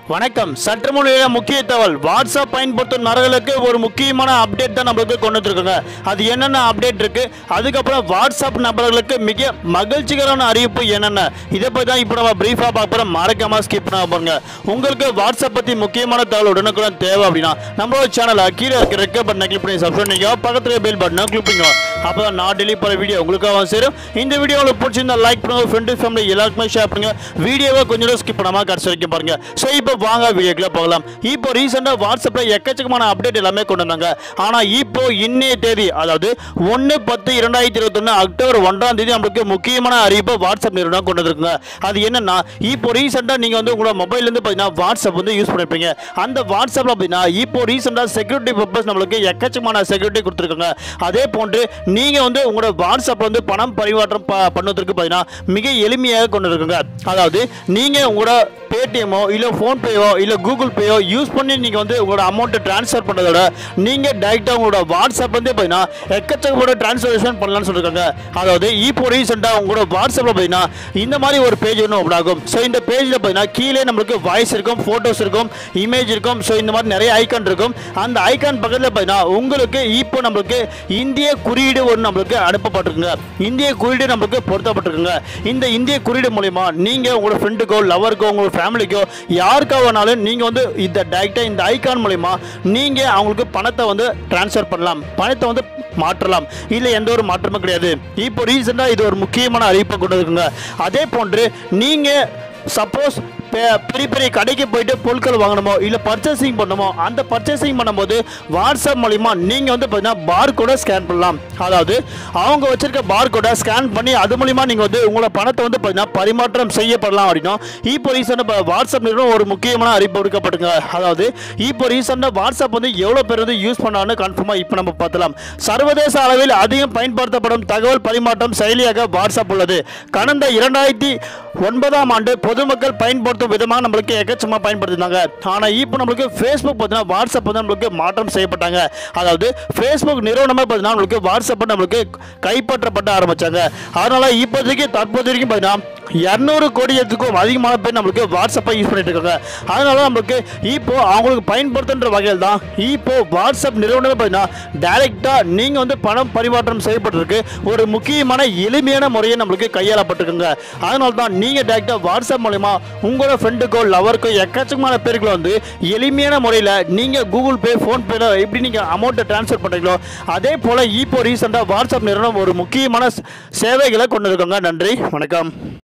வணக்கம் சற்று முன்னிலைய முக்கிய தகவல் வாட்ஸ்அப் பயன்படுத்தும் நபர்களுக்கு ஒரு முக்கியமான அப்டேட் தான் நம்மளுக்கு கொண்டு வந்துருக்குங்க அது என்னென்ன அப்டேட் இருக்கு அதுக்கப்புறம் வாட்ஸ்அப் நபர்களுக்கு மிக மகிழ்ச்சிகரமான அறிவிப்பு என்னென்ன இதை பற்றி தான் இப்போ நம்ம பிரீஃபாக பார்க்க போகிறோம் மறக்காம ஸ்கிப் பண்ண பாருங்க உங்களுக்கு வாட்ஸ்அப் பற்றி முக்கியமான தகவல் உடனுக்குடன் தேவை அப்படின்னா நம்மளோட சேனலை கீழே இருக்கிற ரெக்க பட்டனை கிளிக் பண்ணி சப்ஸ்கிரைப் பண்ணிக்கோ பக்கத்தில் பெல் பட்டனை கிளிக் பண்ணிக்கோ அப்போ தான் நான் டெலிவரி பண்ணுற வீடியோ உங்களுக்காக சேரும் இந்த வீடியோ உங்களுக்கு பிடிச்சிருந்தா லைக் பண்ணுங்க ஃப்ரெண்டு ஃபேமிலி எல்லாருக்குமே ஷேர் பண்ணுங்க வீடியோவை கொஞ்சம் ஸ்கிப் பண்ணாமல் கடைசி வரைக்கும் பாருங்க ஸோ இப்போ வாங்க வீடியோக்குள்ள போகலாம் இப்போ ரீசெண்டாக வாட்ஸ்அப்பில் எக்கச்சக்கமான அப்டேட் எல்லாமே கொண்டு வந்தாங்க ஆனால் இப்போ இன்னைய தேதி அதாவது ஒன்று பத்து இரண்டாயிரத்தி இருபத்தொன்று அக்டோபர் ஒன்றாம் தேதி நம்மளுக்கு முக்கியமான அறிவிப்பு வாட்ஸ்அப் நிறுவனம் கொண்டு வந்திருக்குங்க அது என்னன்னா இப்போ ரீசெண்டாக நீங்கள் வந்து உங்களோட மொபைல்லேருந்து பார்த்தீங்கன்னா வாட்ஸ்அப் வந்து யூஸ் பண்ணிருப்பீங்க அந்த வாட்ஸ்அப்பில் பார்த்தீங்கன்னா இப்போ ரீசெண்டாக செக்யூரிட்டி பர்பஸ் நம்மளுக்கு எக்கச்சக்கமான செக்யூரிட்டி கொடுத்துருக்காங்க அதே போன்று நீங்கள் வந்து உங்களோட வாட்ஸ்அப்பில் வந்து பணம் பரிமாற்றம் ப பண்ணுவதற்கு பார்த்தீங்கன்னா மிக எளிமையாக கொண்டு இருக்குங்க அதாவது நீங்கள் உங்களோட பேடிஎம்மோ இல்லை ஃபோன்பேயோ இல்லை கூகுள் பேயோ யூஸ் பண்ணி நீங்கள் வந்து உங்களோட அமௌண்ட்டை ட்ரான்ஸ்ஃபர் பண்ணுறதோட நீங்கள் டைரெக்டாக உங்களோட வாட்ஸ்அப் வந்து பார்த்தீங்கன்னா எக்கச்சக்கப்பட்ட ட்ரான்ஸ்ஃபர்ஷன் பண்ணலாம்னு சொல்லியிருக்காங்க அதாவது இப்போ ரீசெண்டாக உங்களோட வாட்ஸ்அப்பில் பார்த்தீங்கன்னா இந்த மாதிரி ஒரு பேஜ் ஒன்று ஓப்பன் ஆகும் ஸோ இந்த பேஜில் பார்த்தீங்கன்னா கீழே நம்மளுக்கு வாய்ஸ் இருக்கும் ஃபோட்டோஸ் இருக்கும் இமேஜ் இருக்கும் ஸோ இந்த மாதிரி நிறைய ஐக்கான் இருக்கும் அந்த ஐக்கான் பக்கத்தில் பார்த்தீங்கன்னா உங்களுக்கு இப்போ நம்மளுக்கு இந்திய குறியீடு ஒன்று நம்மளுக்கு அனுப்பப்பட்டிருக்குங்க இந்திய குறியீடு நம்மளுக்கு பொருத்தப்பட்டிருக்குங்க இந்த இந்திய குறியீடு மூலிமா நீங்கள் உங்களோட ஃப்ரெண்டுக்கோ லவருக்கோ உங்களோட ஃபேமிலிக்கோ யாருக்கா வேணாலும் நீங்கள் வந்து இந்த டைரெக்டாக இந்த ஐக்கான் மூலிமா நீங்கள் அவங்களுக்கு பணத்தை வந்து ட்ரான்ஸ்ஃபர் பண்ணலாம் பணத்தை வந்து மாற்றலாம் இல்லை எந்த ஒரு மாற்றமும் கிடையாது இப்போ ரீசெண்டாக இது ஒரு முக்கியமான அறிவிப்பை கொண்டு இருக்குங்க அதே போன்று நீங்கள் சப்போஸ் பெரிய பெரிய கடைக்கு போயிட்டு பொருட்கள் வாங்கணுமோ இல்லை பர்ச்சேசிங் பண்ணணுமோ அந்த பர்ச்சேசிங் பண்ணும்போது வாட்ஸ்அப் மூலிமா நீங்கள் வந்து பார்த்தீங்கன்னா பார் கோடை ஸ்கேன் பண்ணலாம் அதாவது அவங்க வச்சிருக்க பார் கோடை ஸ்கேன் பண்ணி அது மூலிமா நீங்கள் வந்து உங்களோட பணத்தை வந்து பார்த்தீங்கன்னா பரிமாற்றம் செய்யப்படலாம் அப்படின்னா இப்போ ரீசெண்டாக வாட்ஸ்அப் நிறுவனம் ஒரு முக்கியமான அறிவிப்பு விடுக்கப்பட்டுங்க அதாவது இப்போ ரீசெண்டாக வாட்ஸ்அப் வந்து எவ்வளோ பேர் வந்து யூஸ் பண்ணான்னு கன்ஃபார்மாக இப்போ நம்ம பார்த்தலாம் சர்வதேச அளவில் அதிகம் பயன்படுத்தப்படும் தகவல் பரிமாற்றம் செயலியாக வாட்ஸ்அப் உள்ளது கடந்த இரண்டாயிரத்தி ஒன்பதாம் ஆண்டு பொதுமக்கள் பயன்படுத்தும் விதமாக நம்மளுக்கு எக்கச்சமாக பயன்படுத்தினாங்க ஆனால் இப்போ நம்மளுக்கு ஃபேஸ்புக் பார்த்தீங்கன்னா வாட்ஸ்அப் வந்து நம்மளுக்கு மாற்றம் செய்யப்பட்டாங்க அதாவது ஃபேஸ்புக் நிறுவனமே பார்த்தீங்கன்னா நம்மளுக்கு வாட்ஸ்அப் நம்மளுக்கு கைப்பற்றப்பட ஆரம்பிச்சாங்க அதனால இப்போதைக்கு தற்போது வரைக்கும் பார்த்தீங்கன்னா இரநூறு கோடியத்துக்கும் அதிகமான பேர் நம்மளுக்கு வாட்ஸ்அப்பை யூஸ் பண்ணிட்டு இருக்காங்க அதனால நம்மளுக்கு இப்போ அவங்களுக்கு பயன்படுத்துன்ற வகையில் தான் இப்போ வாட்ஸ்அப் நிறுவனமே பார்த்தீங்கன்னா டைரெக்டாக நீங்கள் வந்து பணம் பரிமாற்றம் செய்யப்பட்டிருக்கு ஒரு முக்கியமான எளிமையான முறையை நம்மளுக்கு கையாளப்பட்டிருக்குங்க அதனால தான் நீங்கள் டைரெக்டாக வாட்ஸ்அப் மூலயமா உங்களோட ஃப்ரெண்டுக்கோ லவருக்கோ எக்கச்சக்கமான பேருக்குள்ள வந்து எளிமையான முறையில் நீங்கள் கூகுள் பே ஃபோன்பேல எப்படி நீங்கள் அமௌண்ட்டை ட்ரான்ஸ்ஃபர் பண்ணுறீங்களோ அதே போல் இப்போ ரீசெண்டாக வாட்ஸ்அப் நிறுவனம் ஒரு முக்கியமான சேவைகளை கொண்டு இருக்காங்க நன்றி வணக்கம்